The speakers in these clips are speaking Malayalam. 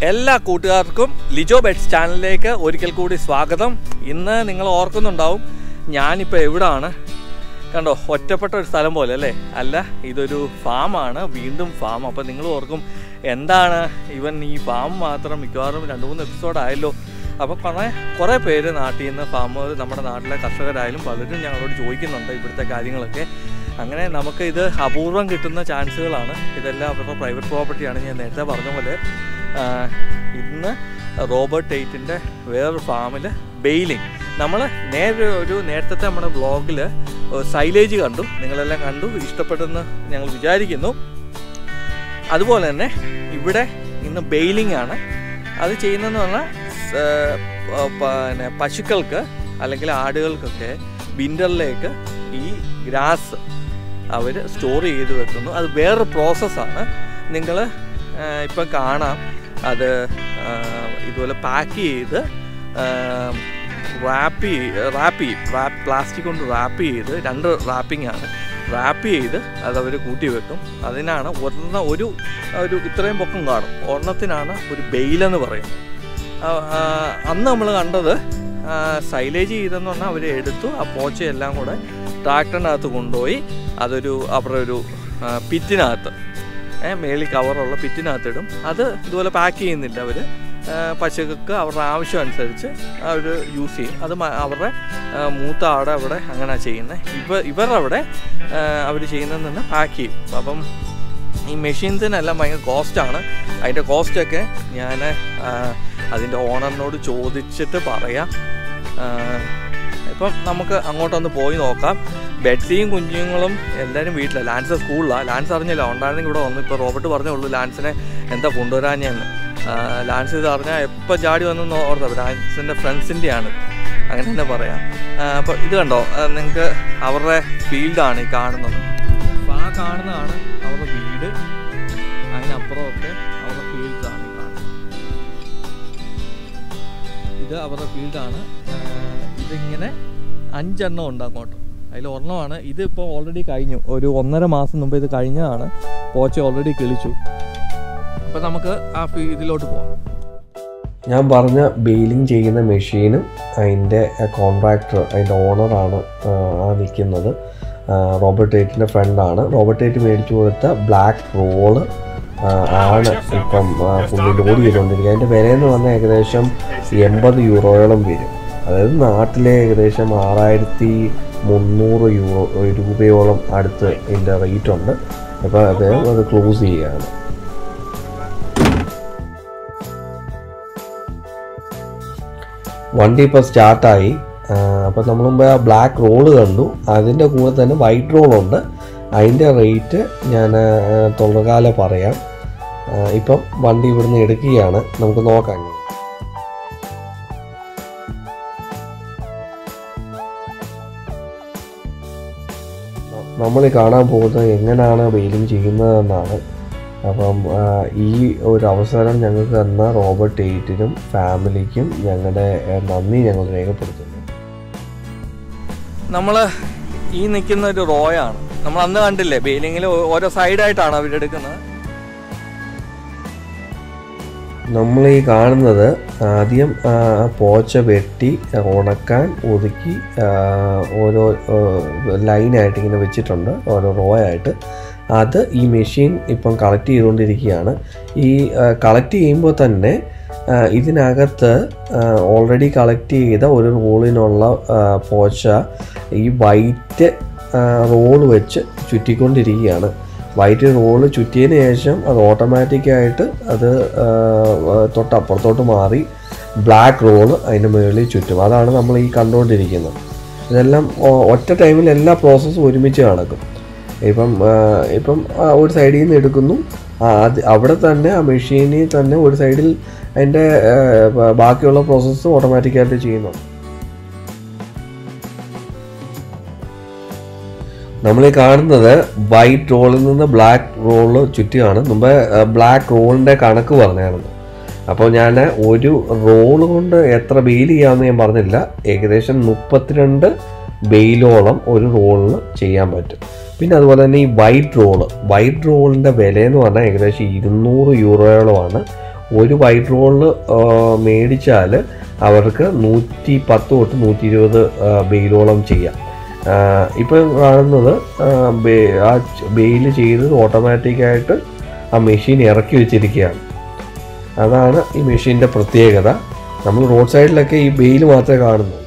എല്ലാ കൂട്ടുകാർക്കും ലിജോ ബെറ്റ്സ് ചാനലിലേക്ക് ഒരിക്കൽ കൂടി സ്വാഗതം ഇന്ന് നിങ്ങൾ ഓർക്കുന്നുണ്ടാവും ഞാനിപ്പോൾ എവിടാണ് കണ്ടോ ഒറ്റപ്പെട്ട ഒരു സ്ഥലം പോലെ അല്ലേ അല്ല ഇതൊരു ഫാമാണ് വീണ്ടും ഫാം അപ്പോൾ നിങ്ങൾ ഓർക്കും എന്താണ് ഇവൻ ഈ ഫാം മാത്രം മിക്കവാറും രണ്ട് മൂന്ന് എപ്പിസോഡ് ആയല്ലോ അപ്പോൾ കുറേ കുറേ പേര് നാട്ടിൽ നിന്ന് ഫാമർ നമ്മുടെ നാട്ടിലെ കർഷകരായാലും പലരും ഞങ്ങളോട് ചോദിക്കുന്നുണ്ട് ഇവിടുത്തെ കാര്യങ്ങളൊക്കെ അങ്ങനെ നമുക്ക് ഇത് അപൂർവം കിട്ടുന്ന ചാൻസുകളാണ് ഇതെല്ലാം അവരുടെ പ്രൈവറ്റ് പ്രോപ്പർട്ടിയാണ് ഞാൻ നേരത്തെ പറഞ്ഞ പോലെ ആഹ് ഇന്ന് റോബർട്ട് ടേറ്റിൻ്റെ വേറൊരു ഫാമിൽ ബെയിലിംഗ് നമ്മൾ നേരെ ഒരു നേരത്തെ നമ്മുടെ ബ്ലോഗിൽ സൈലേജ് കണ്ടു നിങ്ങളെല്ലാം കണ്ടു ഇഷ്ടപ്പെട്ടെന്ന് ഞങ്ങൾ വിചാരിക്കുന്നു അതുപോലെ തന്നെ ഇവിടെ ഇന്ന് ബെയിലിംഗ് ആണ് അത് ചെയ്യുന്നതെന്ന് പറഞ്ഞാൽ സ- പ- പിന്നെ പശുക്കൾക്ക് അല്ലെങ്കിൽ ആടുകൾക്കൊക്കെ വിൻ്ററിലേക്ക് ഈ ഗ്രാസ് അവർ സ്റ്റോർ ചെയ്ത് വെക്കുന്നു അത് വേറൊരു പ്രോസസ്സാണ് നിങ്ങൾ ഇപ്പം കാണാം അത് ആ, ഇതുപോലെ പാക്ക് ചെയ്ത് റാപ്പ് റാപ്പ് ചെയ്യും റാപ്പ് പ്ലാസ്റ്റിക് കൊണ്ട് റാപ്പ് ചെയ്ത് രണ്ട് റാപ്പിംഗ് ആണ് റാപ്പ് ചെയ്ത് അത് അവർ കൂട്ടി വെക്കും അതിനാണ് ഒരെണ്ണം ഒരു ഒരു ഇത്രയും പൊക്കം കാണും ഒരെണ്ണത്തിനാണ് ഒരു ബെയിലെന്ന് പറയും ആ, ആ, അന്ന് നമ്മൾ കണ്ടത് സൈലേജ് ചെയ്തെന്ന് പറഞ്ഞാൽ അവർ എടുത്തു ആ പോച്ചയെല്ലാം കൂടെ ട്രാക്ടറിനകത്ത് കൊണ്ടുപോയി അതൊരു അവരുടെ ഒരു ആ, പിറ്റിനകത്ത് ഏ, മേളിൽ കവറുള്ള പിറ്റിനകത്ത് ഇടും അത് ഇതുപോലെ പാക്ക് ചെയ്യുന്നില്ല അവർ പശുക്കൾക്ക് അവരുടെ ആവശ്യം അനുസരിച്ച് അവർ യൂസ് ചെയ്യും അത് മ- അവരുടെ ആ, മൂത്ത ആടെ അവിടെ അങ്ങനെ ചെയ്യുന്നത് ഇവ ഇവരവിടെ അവർ ചെയ്യുന്നതെന്ന് തന്നെ പാക്ക് ചെയ്യും അപ്പം ഈ മെഷീൻസിനെല്ലാം ഭയങ്കര കോസ്റ്റാണ് അതിൻ്റെ കോസ്റ്റൊക്കെ ഞാൻ അതിൻ്റെ ഓണറിനോട് ചോദിച്ചിട്ട് പറയാം ആ, ഇപ്പം നമുക്ക് അങ്ങോട്ടൊന്ന് പോയി നോക്കാം ബെറ്റ്സിയും കുഞ്ഞുങ്ങളും എല്ലാവരും വീട്ടിലാണ് ലാൻസ് സ്കൂളിലാണ് ലാൻസ് അറിഞ്ഞില്ല ഉണ്ടായിരുന്നെങ്കിൽ ഇവിടെ വന്നു ഇപ്പോൾ റോബർട്ട് പറഞ്ഞേ ഉള്ളൂ ലാൻസിനെ എന്താ കൊണ്ടുവരാൻ ഞാൻ ലാൻസ് ഇത് അറിഞ്ഞാൽ എപ്പോൾ ചാടി വന്നു ഓർത്തത് ലാൻസിൻ്റെ ഫ്രണ്ട്സിൻ്റെയാണ് അങ്ങനെ തന്നെ പറയാം അപ്പോൾ ഇത് കണ്ടോ നിങ്ങൾക്ക് അവരുടെ ഫീൽഡാണ് ഈ കാണുന്നത് അപ്പോൾ ആ കാണുന്നതാണ് അവരുടെ വീട് അതിനപ്പുറമൊക്കെ അവരുടെ ഫീൽഡാണ് ഈ കാണുന്നത് ഇത് അവരുടെ ഫീൽഡാണ് ഇതിങ്ങനെ അഞ്ചെണ്ണം ഉണ്ട് അങ്ങോട്ട് അതിൽ ഒരെണ്ണമാണ് ഇതിപ്പോൾ ഓൾറെഡി കഴിഞ്ഞു ഒരു ഒന്നര മാസം മുമ്പ് ഇത് കഴിഞ്ഞതാണ് പോച്ച ഓൾറെഡി കിളിച്ചു അപ്പോൾ നമുക്ക് ആ ഫീ- ഇതിലോട്ട് പോവാം ഞാൻ പറഞ്ഞ ബെയിലിംഗ് ചെയ്യുന്ന മെഷീനും അതിൻ്റെ കോൺട്രാക്ടർ അതിൻ്റെ ഓണറാണ് ആ നിൽക്കുന്നത് റോബർട്ട് ടേറ്റിൻ്റെ ഫ്രണ്ടാണ് റോബർട്ട് ടേറ്റ് മേടിച്ചു കൊടുത്ത ബ്ലാക്ക് റോള് ആണ് ഇപ്പം ആ, പുള്ളി ലോഡ് ചെയ്തുകൊണ്ടിരിക്കുക അതിൻ്റെ വിലയെന്ന് പറഞ്ഞാൽ ഏകദേശം എൺപത് യൂറോയോളം വരും അതായത് നാട്ടിലെ ഏകദേശം ആറായിരത്തി മുന്നൂറ് യൂറോ രൂപയോളം അടുത്ത് ഇതിൻ്റെ റേറ്റ് ഉണ്ട് അപ്പോൾ അദ്ദേഹം അത് ക്ലോസ് ചെയ്യുകയാണ് വണ്ടി ഇപ്പോൾ സ്റ്റാർട്ടായി അപ്പോൾ നമ്മൾ മുമ്പ് ആ ബ്ലാക്ക് റോള് കണ്ടു അതിൻ്റെ കൂടെ തന്നെ വൈറ്റ് റോളുണ്ട് അതിൻ്റെ റേറ്റ് ഞാൻ തൊള്ളകാല പറയാം ആ, ഇപ്പം വണ്ടി ഇവിടുന്ന് എടുക്കുകയാണ് നമുക്ക് നോക്കാം നമ്മൾ കാണാൻ പോകുന്നത് എങ്ങനെയാണ് വെയിലിംഗ് ചെയ്യുന്നതെന്നാണ് അപ്പം ആ, ഈ ഒരു അവസരം ഞങ്ങൾക്ക് തന്ന റോബർട്ട് എയ്റ്റിനും ഫാമിലിക്കും ഞങ്ങളുടെ ആ, നന്ദി ഞങ്ങൾ രേഖപ്പെടുത്തുന്നു നമ്മൾ ഈ നിൽക്കുന്ന ഒരു റോയാണ് നമ്മൾ അന്ന് കണ്ടില്ലേ ബെയിലിങ്ങിൽ ഓരോ സൈഡായിട്ടാണ് അവരെടുക്കുന്നത് നമ്മൾ ഈ കാണുന്നത് ആദ്യം ആ, പോച്ച വെട്ടി ഉണക്കാൻ ഒതുക്കി ആ, ഓരോ ആ, ലൈനായിട്ട് ഇങ്ങനെ വെച്ചിട്ടുണ്ട് ഓരോ റോ ആയിട്ട് അത് ഈ മെഷീൻ ഇപ്പം കളക്ട് ചെയ്തുകൊണ്ടിരിക്കുകയാണ് ഈ കളക്ട് ചെയ്യുമ്പോൾ തന്നെ ആ, ഇതിനകത്ത് ഓൾറെഡി കളക്ട് ചെയ്ത ഒരു റോളിനുള്ള ആ, പോച്ച ഈ വൈറ്റ് റോള് വെച്ച് ചുറ്റിക്കൊണ്ടിരിക്കുകയാണ് വൈറ്റ് റോള് ചുറ്റിയതിന് ശേഷം അത് ഓട്ടോമാറ്റിക്കായിട്ട് അത് ആ, തൊട്ടപ്പുറത്തോട്ട് മാറി ബ്ലാക്ക് റോള് അതിൻ്റെ മുകളിൽ ചുറ്റും അതാണ് നമ്മൾ ഈ കണ്ടുകൊണ്ടിരിക്കുന്നത് ഇതെല്ലാം ഒ- ഒറ്റ ടൈമിൽ എല്ലാ പ്രോസസ്സും ഒരുമിച്ച് നടക്കും ഇപ്പം ആ, ഇപ്പം ആ, ഒരു സൈഡിൽ നിന്ന് എടുക്കുന്നു ആ, അത് അവിടെ തന്നെ ആ മെഷീനിൽ തന്നെ ഒരു സൈഡിൽ അതിൻ്റെ ആ, ബ- ബാക്കിയുള്ള പ്രോസസ്സ് ഓട്ടോമാറ്റിക്കായിട്ട് ചെയ്യുന്നുണ്ട് നമ്മൾ ഈ കാണുന്നത് വൈറ്റ് റോളിൽ നിന്ന് ബ്ലാക്ക് റോള് ചുറ്റിയാണ് മുമ്പ് ബ്ലാക്ക് റോളിൻ്റെ കണക്ക് പറഞ്ഞായിരുന്നു അപ്പോൾ ഞാൻ ഒരു റോള് കൊണ്ട് എത്ര ബെയിൽ ചെയ്യാമെന്ന് ഞാൻ പറഞ്ഞില്ല ഏകദേശം മുപ്പത്തിരണ്ട് ബെയിലോളം ഒരു റോളിന് ചെയ്യാൻ പറ്റും പിന്നെ അതുപോലെ തന്നെ ഈ വൈറ്റ് റോള് വൈറ്റ് റോളിൻ്റെ വിലയെന്ന് പറഞ്ഞാൽ ഏകദേശം ഇരുന്നൂറ് യൂറോയോളമാണ് ഒരു വൈറ്റ് റോള് മേടിച്ചാൽ അവർക്ക് നൂറ്റി പത്ത് തൊട്ട് നൂറ്റി ഇരുപത് ബെയിലോളം ചെയ്യാം ഇപ്പം കാണുന്നത് ആ, ബെ- ആ ബെയിൽ ചെയ്ത് ഓട്ടോമാറ്റിക്കായിട്ട് ആ മെഷീൻ ഇറക്കി വെച്ചിരിക്കുകയാണ് അതാണ് ഈ മെഷീൻ്റെ പ്രത്യേകത നമ്മൾ റോഡ് സൈഡിലൊക്കെ ഈ ബെയിൽ മാത്രമേ കാണുന്നു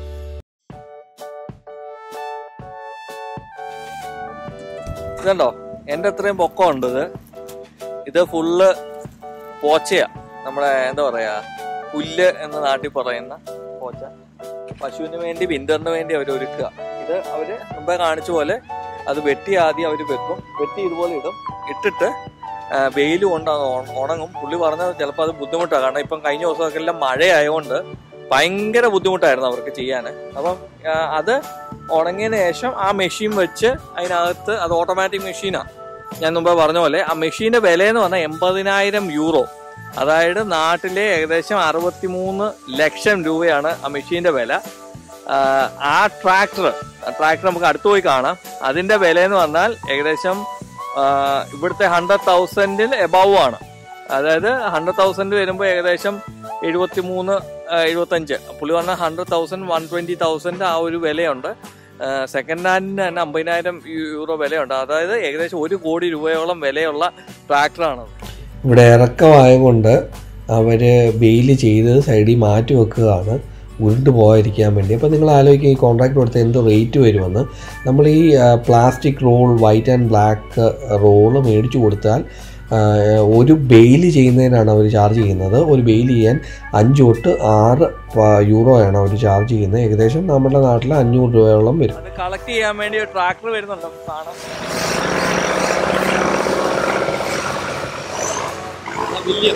ഇതുണ്ടോ എൻ്റെ അത്രയും പൊക്കം ഉണ്ട് ഇത് ഇത് ഫുള്ള് പോച്ചയാ നമ്മുടെ എന്താ പറയാ പുല്ല് എന്ന് നാട്ടിൽ പറയുന്ന പോച്ച പശുവിന് വേണ്ടി വിന്ററിന് വേണ്ടി അവർ ഒരുക്കുക ഇത് അവര് മുമ്പേ കാണിച്ച പോലെ അത് വെട്ടി ആദ്യം അവർ വെക്കും വെട്ടി ഇതുപോലെ ഇടും ഇട്ടിട്ട് വെയിൽ കൊണ്ട് അത് ഉണ- ഉണങ്ങും പുള്ളി പറഞ്ഞത് ചിലപ്പോൾ അത് ബുദ്ധിമുട്ടാണ് കാരണം ഇപ്പം കഴിഞ്ഞ ദിവസമൊക്കെ എല്ലാം മഴയായതുകൊണ്ട് ഭയങ്കര ബുദ്ധിമുട്ടായിരുന്നു അവർക്ക് ചെയ്യാൻ അപ്പം ആ, അത് ഉണങ്ങിയതിന് ശേഷം ആ മെഷീൻ വെച്ച് അതിനകത്ത് അത് ഓട്ടോമാറ്റിക് മെഷീനാണ് ഞാൻ മുമ്പേ പറഞ്ഞ പോലെ ആ മെഷീന്റെ വില എന്ന് പറഞ്ഞാൽ എൺപതിനായിരം യൂറോ അതായത് നാട്ടിലെ ഏകദേശം അറുപത്തിമൂന്ന് ലക്ഷം രൂപയാണ് ആ മെഷീന്റെ വില ആ, ആ ട്രാക്ടർ ട്രാക്ടർ നമുക്ക് അടുത്ത് പോയി കാണാം അതിന്റെ വില എന്ന് പറഞ്ഞാൽ ഏകദേശം ആ, ഇവിടുത്തെ ഹൺഡ്രഡ് തൗസൻഡിൽ എബവ് ആണ് അതായത് ഹൺഡ്രഡ് തൗസൻഡ് വരുമ്പോൾ ഏകദേശം എഴുപത്തി മൂന്ന് എഴുപത്തഞ്ച് പുള്ളി പറഞ്ഞ hundred thousand one twenty thousand ആ ഒരു വിലയുണ്ട് സെക്കൻഡ് ഹാൻഡിന് തന്നെ അമ്പതിനായിരം യൂറോ വിലയുണ്ട് അതായത് ഏകദേശം ഒരു കോടി രൂപയോളം വിലയുള്ള ട്രാക്ടറാണ് ഇവിടെ ഇറക്കമായതുകൊണ്ട് അവർ ബെയിൽ ചെയ്ത് സൈഡിൽ മാറ്റി വെക്കുകയാണ് ഉരുണ്ട് പോകാതിരിക്കാൻ വേണ്ടി അപ്പോൾ നിങ്ങൾ ആലോചിക്കുക ഈ കോൺട്രാക്ട് കൊടുത്ത എന്ത് റേറ്റ് വരുമെന്ന് നമ്മൾ ഈ plastic roll white and black roll മേടിച്ചു കൊടുത്താൽ ആ, ഒരു ബെയിൽ ചെയ്യുന്നതിനാണ് അവർ ചാർജ് ചെയ്യുന്നത് ഒരു ബെയിൽ ചെയ്യാൻ അഞ്ച് തൊട്ട് ആറ് യൂറോയാണ് അവർ ചാർജ് ചെയ്യുന്നത് ഏകദേശം നമ്മുടെ നാട്ടിൽ അഞ്ഞൂറ് രൂപയോളം വരും അത് കളക്ട് ചെയ്യാൻ വേണ്ടി ഒരു ട്രാക്ടർ വരുന്നുണ്ട് നമുക്ക് കാണാം വില്യം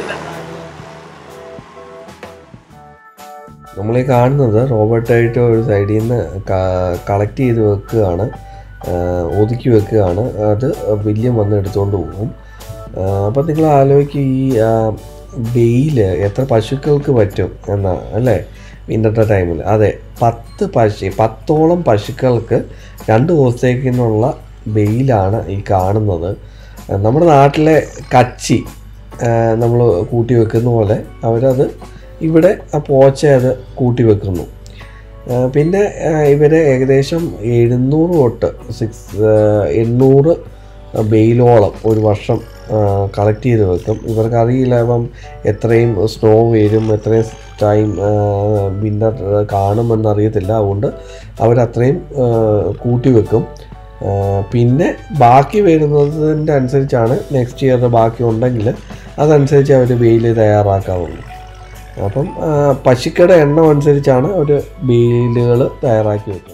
നമ്മൾ ഈ കാണുന്നത് റോബോട്ടായിട്ട് ഒരു സൈഡിൽ നിന്ന് കളക്ട് ചെയ്ത് വെക്കുകയാണ് ആ, ഒതുക്കി വെക്കുകയാണ് അത് വില്യം വന്ന് എടുത്തുകൊണ്ട് പോകും അപ്പം നിങ്ങൾ ആലോചിക്കുക ഈ വെയിൽ എത്ര പശുക്കൾക്ക് പറ്റും എന്നാ അല്ലേ വിൻ്റർ ടൈമിൽ അതെ പത്ത് പശു പത്തോളം പശുക്കൾക്ക് രണ്ട് ദിവസത്തേക്കിനുള്ള വെയിലാണ് ഈ കാണുന്നത് നമ്മുടെ നാട്ടിലെ കച്ചി നമ്മൾ കൂട്ടി വെക്കുന്ന പോലെ അവരത് ഇവിടെ ആ പോച്ച അത് കൂട്ടി വെക്കുന്നു ആ, പിന്നെ ഇവർ ഏകദേശം എഴുന്നൂറ് തൊട്ട് സിക്സ് എണ്ണൂറ് ബെയിലോളം ഒരു വർഷം കളക്ട് ചെയ്ത് വെക്കും ഇവർക്ക് അറിയില്ല ഇപ്പം എത്രയും സ്നോ വരും എത്രയും ടൈം വിൻ്റർ കാണുമെന്ന് അറിയത്തില്ല അതുകൊണ്ട് അവരത്രയും ആ, കൂട്ടി വെക്കും ആ, പിന്നെ ബാക്കി വരുന്നതിൻ്റെ അനുസരിച്ചാണ് നെക്സ്റ്റ് ഇയർ ബാക്കി ഉണ്ടെങ്കിൽ അതനുസരിച്ച് അവർ വെയിൽ തയ്യാറാക്കാവുള്ളൂ അപ്പം ആ, പശുക്കളുടെ എണ്ണം അനുസരിച്ചാണ് ഒരു ബെയിലുകൾ തയ്യാറാക്കി വെക്കുന്നത്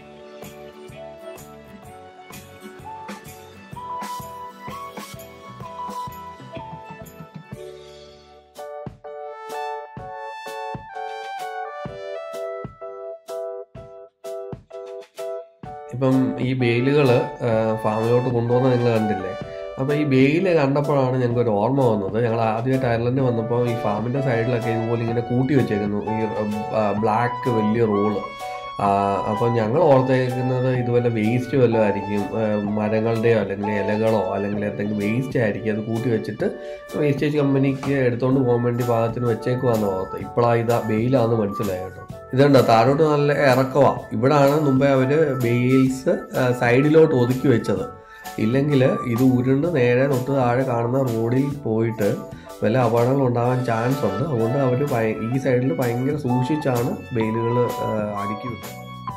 ഇപ്പം ഈ ബെയിലുകൾ ഫാമിലോട്ട് കൊണ്ടുവന്ന് നിങ്ങൾ കണ്ടില്ലേ അപ്പോൾ ഈ ബെയിൽ കണ്ടപ്പോഴാണ് ഞങ്ങൾക്ക് ഒരു ഓർമ്മ വന്നത് ഞങ്ങൾ ആദ്യമായിട്ട് അയർലൻഡ് വന്നപ്പോൾ ഈ ഫാമിൻ്റെ സൈഡിലൊക്കെ ഇതുപോലെ ഇങ്ങനെ കൂട്ടി വെച്ചേക്കുന്നു ഈ ബ്ലാക്ക് വലിയ റോള് അപ്പോൾ ഞങ്ങൾ ഓർത്തേക്കുന്നത് ഇതുപോലെ വേസ്റ്റ് വല്ലതും ആയിരിക്കും ആ, മരങ്ങളുടെയോ അല്ലെങ്കിൽ ഇലകളോ അല്ലെങ്കിൽ എന്തെങ്കിലും വേസ്റ്റ് ആയിരിക്കും അത് കൂട്ടി വെച്ചിട്ട് വേസ്റ്റേജ് കമ്പനിക്ക് എടുത്തുകൊണ്ട് പോകാൻ വേണ്ടി പാകത്തിന് വെച്ചേക്കുവാന്ന് ഓർത്ത് ഇപ്പോഴാണ് ഇതാ ബെയിലാന്ന് മനസ്സിലായി കേട്ടോ ഇതുണ്ടോ താഴോട്ട് നല്ല ഇറക്കമാണ് ഇവിടാണ് മുമ്പേ അവർ ബെയിൽസ് സൈഡിലോട്ട് ഒതുക്കി വെച്ചത് ഇല്ലെങ്കിൽ ഇത് ഉരുണ്ട് നേരെ തൊട്ട് താഴെ കാണുന്ന റോഡിൽ പോയിട്ട് വല്ല അപകടങ്ങൾ ഉണ്ടാകാൻ ചാൻസ് ഉണ്ട് അതുകൊണ്ട് അവർ ഈ സൈഡിൽ ഭയങ്കര സൂക്ഷിച്ചാണ് ബെയിലുകൾ അടുക്കി വെക്കുന്നത്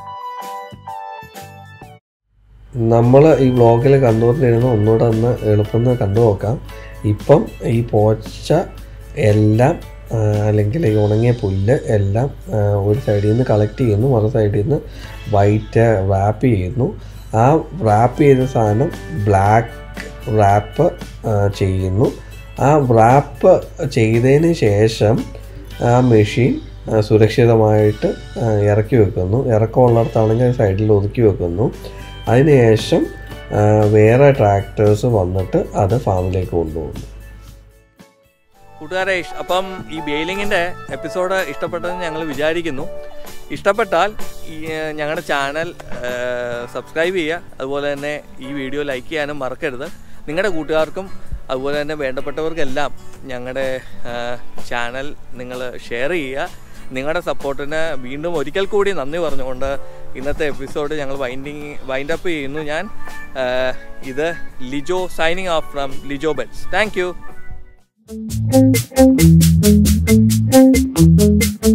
നമ്മൾ ഈ വ്ളോഗിൽ കണ്ടുകൊണ്ടിരുന്ന ഒന്നുകൂടെ ഒന്ന് എളുപ്പം കണ്ടു നോക്കാം ഇപ്പം ഈ പോച്ച എല്ലാം ആ, അല്ലെങ്കിൽ ഈ ഉണങ്ങിയ പുല്ല് എല്ലാം ആ, ഒരു സൈഡിൽ നിന്ന് കളക്ട് ചെയ്യുന്നു മറു സൈഡിൽ നിന്ന് വൈറ്റ് റാപ്പ് ചെയ്യുന്നു ആ റാപ്പ് ചെയ്ത സാധനം ബ്ലാക്ക് റാപ്പ് ചെയ്യുന്നു ആ റാപ്പ് ചെയ്തതിന് ശേഷം ആ മെഷീൻ ആ, സുരക്ഷിതമായിട്ട് ആ, ഇറക്കി വെക്കുന്നു ഇറക്കമുള്ളിടത്താണെങ്കിൽ സൈഡിൽ ഒതുക്കി വെക്കുന്നു അതിനുശേഷം ആ, വേറെ ട്രാക്ടേഴ്സ് വന്നിട്ട് അത് ഫാമിലേക്ക് കൊണ്ടുപോകുന്നു കൂട്ടുകാരെ ഇഷ്- അപ്പം ഈ ബെയിലിങ്ങിന്റെ എപ്പിസോഡ് ഇഷ്ടപ്പെട്ടെന്ന് ഞങ്ങൾ വിചാരിക്കുന്നു ഇഷ്ടപ്പെട്ടാൽ ഈ ഏഹ്, ഞങ്ങളുടെ ചാനൽ സബ്സ്ക്രൈബ് ചെയ്യുക അതുപോലെ തന്നെ ഈ വീഡിയോ ലൈക്ക് ചെയ്യാനും മറക്കരുത് നിങ്ങളുടെ കൂട്ടുകാർക്കും അതുപോലെ തന്നെ വേണ്ടപ്പെട്ടവർക്കെല്ലാം ഞങ്ങളുടെ ചാനൽ നിങ്ങൾ ഷെയർ ചെയ്യുക നിങ്ങളുടെ സപ്പോർട്ടിന് വീണ്ടും ഒരിക്കൽ കൂടി നന്ദി പറഞ്ഞുകൊണ്ട് ഇന്നത്തെ എപ്പിസോഡ് ഞങ്ങൾ വൈൻഡിങ് വൈൻഡ് അപ്പ് ചെയ്യുന്നു ഞാൻ ആ, ഇത് Lijo signing off from Lijo Betts thank U